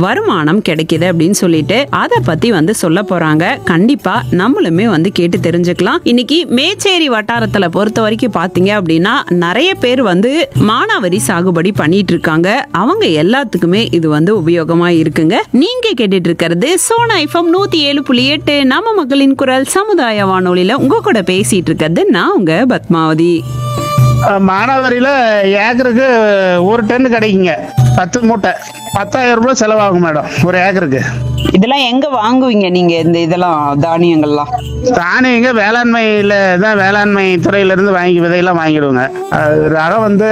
வருமானம் கிடைக்குது அப்படின்னு சொல்லிட்டு அதை பத்தி வந்து சொல்ல போறாங்க கண்டிப்பா நம்மளுமே வந்து கேட்டு தெரிஞ்சுக்கலாம் இன்னைக்கு மேச்சேரி வட்டாரத்துல பொறுத்த வரைக்கும் பாத்தீங்க அப்படின்னா நிறைய பேர் வந்து மானாவரி சாகுபடி பண்ணிட்டு இருக்காங்க அவங்க எல்லாத்துக்குமே இது வந்து உபயோகமா இருக்குங்க நீங்க கேட்டுட்டு இருக்கிறது சோனா எஃப்எம் நூத்தி ஏழு புள்ளி எட்டு நம்ம மக்களின் குரல் சமுதாய வானொலியில உங்க கூட பேசிட்டு இருக்கிறது நான் உங்க பத்மாவதி அஹ் மானாவாரியில ஏக்கருக்கு ஒரு டன் கிடைக்குங்க பத்து மூட்டை பத்தாயிரம் ரூபாய் செலவாகும் மேடம் ஒரு ஏக்கருக்கு இதெல்லாம் எங்க வாங்குவீங்க நீங்க இந்த இதெல்லாம் தானியங்கள்லாம் தானியங்க வேளாண்மையில தான் வேளாண்மை துறையில இருந்து வாங்கி விதையெல்லாம் வாங்கிடுவோங்க அது ரகம் வந்து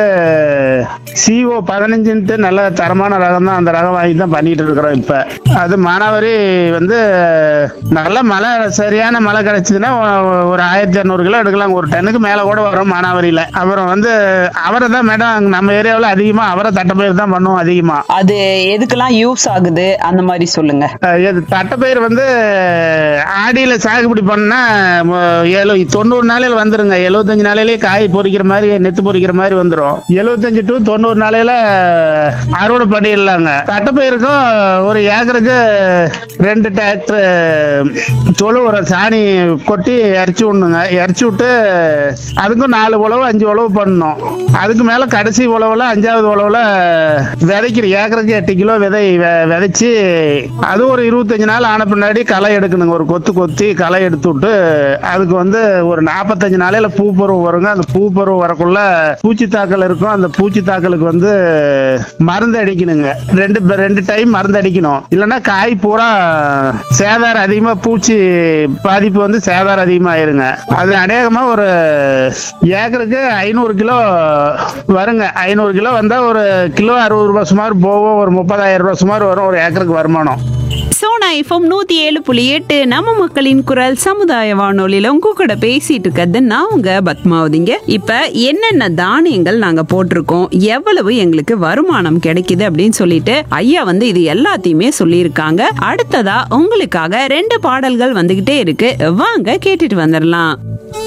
சிஓ பதினஞ்சுன்ட்டு நல்ல தரமான ரகம் தான் அந்த ரகம் வாங்கி தான் பண்ணிட்டு இருக்கிறோம் இப்ப அது மானாவாரி வந்து நல்ல மழை சரியான மழை கிடைச்சதுன்னா ஒ- ஒரு ஆயிரத்தி இரநூறு கிலோ எடுக்கலாம் ஒரு டன்னுக்கு மேல கூட வரும் மானாவாரியில அப்புறம் வந்து அவரை தான் மேடம் நம்ம ஏரியாவில் அதிகமா அவரை தட்டைப்பயிர் தான் பண்ணுவோம் அதிகமா அது எதுக்கெல்லாம் யூஸ் ஆகுது அந்த மாதிரி சொல்லுங்க அஹ் இது தட்டைப்பயிர் வந்து ஆடியில சாகுபடி பண்ணா ம- எழு தொண்ணூறு நாளையில வந்துருங்க எழுபத்தஞ்சு நாளையிலேயே காய் பொறிக்கிற மாதிரி நெத்து பொறிக்கிற மாதிரி வந்துரும் எழுபத்தஞ்சு டு தொண்ணூறு நாளையில அறுவடை பண்ணிடலாங்க தட்டைப்பயிருக்கும் ஒரு ஏக்கருக்கு ரெண்டு டிராக்டர் தொழு உரம் சாணி கொட்டி இறச்சி விடணுங்க இறச்சி விட்டு அதுக்கும் நாலு உழவு அஞ்சு உழவு பண்ணணும் அதுக்கு மேல கடைசி உழவுல அஞ்சாவது உழவுல விதைக்கிற ஏக்கருக்கு எட்டு கிலோ விதை வெ- விதைச்சு அது ஒரு இருபத்தஞ்சு நாள் ஆன பின்னாடி களை எடுக்கணுங்க ஒரு கொத்து கொத்தி களை எடுத்து விட்டு அதுக்கு வந்து ஒரு நாற்பத்தஞ்சு நாளையில பூ பருவம் வருங்க அந்த பூ பருவம் வரக்குள்ள பூச்சி தாக்கல் இருக்கும் அந்த பூச்சி தாக்கலுக்கு வந்து மருந்து அடிக்கணுங்க ரெண்டு ரெண்டு டைம் மருந்து அடிக்கணும் இல்லைன்னா காய் பூரா சேதாரம் அதிகமா பூச்சி பாதிப்பு வந்து சேதாரம் அதிகமாயிருங்க அது அநேகமா ஒரு ஏக்கருக்கு ஐநூறு கிலோ வருங்க ஐநூறு கிலோ வந்தா ஒரு கிலோ அறுபது ரூபாய் சுமார் போகும் ஒரு முப்பதாயிரம் ரூபாய் சுமார் வரும் ஒரு ஏக்கருக்கு வருமானம் சோனா எஃப்எம் நூத்தி ஏழு புள்ளி எட்டு நம்ம மக்களின் குரல் சமுதாய வானொலியில உங்க கூட பேசிட்டு இருக்கிறது நான் உங்க பத்மாவதிங்க இப்ப என்னென்ன தானியங்கள் நாங்க போட்டிருக்கோம் எவ்வளவு எங்களுக்கு வருமானம் கிடைக்குது அப்படின்னு சொல்லிட்டு ஐயா வந்து இது எல்லாத்தையுமே சொல்லியிருக்காங்க அடுத்ததா உங்களுக்காக ரெண்டு பாடல்கள் வந்துகிட்டே இருக்கு வாங்க கேட்டுட்டு வந்துடலாம்